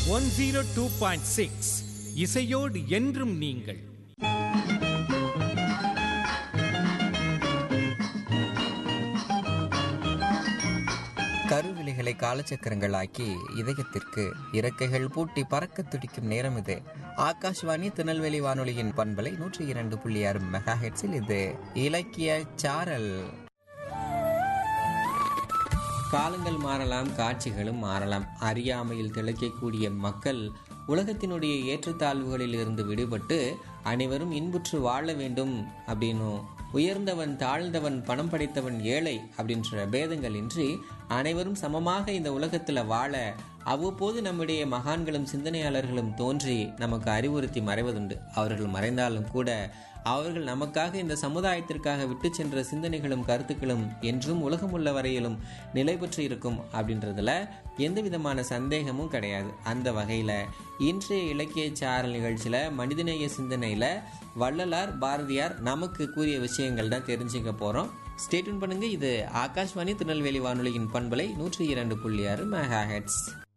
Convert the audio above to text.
one zero two point six இசையோடு என்றும் நீங்கள் கருவிழிகளை காலச்சக்கரங்களாக்கி இதயத்திற்கு இறக்கைகள் பூட்டி பறக்க துடிக்கும் நேரம் இது ஆகாஷ்வாணி திருநெல்வேலி வானொலியின் பண்பலை நூற்றி இரண்டு புள்ளி ஆறு மெகா ஹெட்ஸில் இது இலக்கிய சாரல் காலங்கள் மாறலாம் காட்சிகளும் மாறலாம் அறியாமையில் திளைக்கக்கூடிய மக்கள் உலகத்தினுடைய ஏற்றத்தாழ்வுகளில் இருந்து விடுபட்டு அனைவரும் இன்புற்று வாழ வேண்டும் அப்படின்னும் உயர்ந்தவன் தாழ்ந்தவன் பணம் படைத்தவன் ஏழை அப்படின்ற பேதங்கள் இன்றி அனைவரும் சமமாக இந்த உலகத்துல வாழ அவ்வப்போது நம்முடைய மகான்களும் சிந்தனையாளர்களும் தோன்றி நமக்கு அறிவுறுத்தி மறைவதுண்டு அவர்கள் மறைந்தாலும் கூட அவர்கள் நமக்காக இந்த சமுதாயத்திற்காக விட்டு சென்ற சிந்தனைகளும் கருத்துக்களும் என்றும் உலகம் உள்ள வரையிலும் நிலை பெற்று இருக்கும் அப்படின்றதுல எந்த விதமான சந்தேகமும் கிடையாது அந்த வகையில இன்றைய இலக்கிய சாரல் நிகழ்ச்சியில மனிதநேய சிந்தனையில வள்ளலார் பாரதியார் நமக்கு கூறிய விஷயங்கள் தான் தெரிஞ்சுக்க போறோம் ஸ்டேட்யூன் பண்ணுங்க இது ஆகாஷ்வாணி திருநெல்வேலி வானொலியின் பண்பலை நூற்றி இரண்டு புள்ளி ஆறு மெகா ஹெட்ஸ்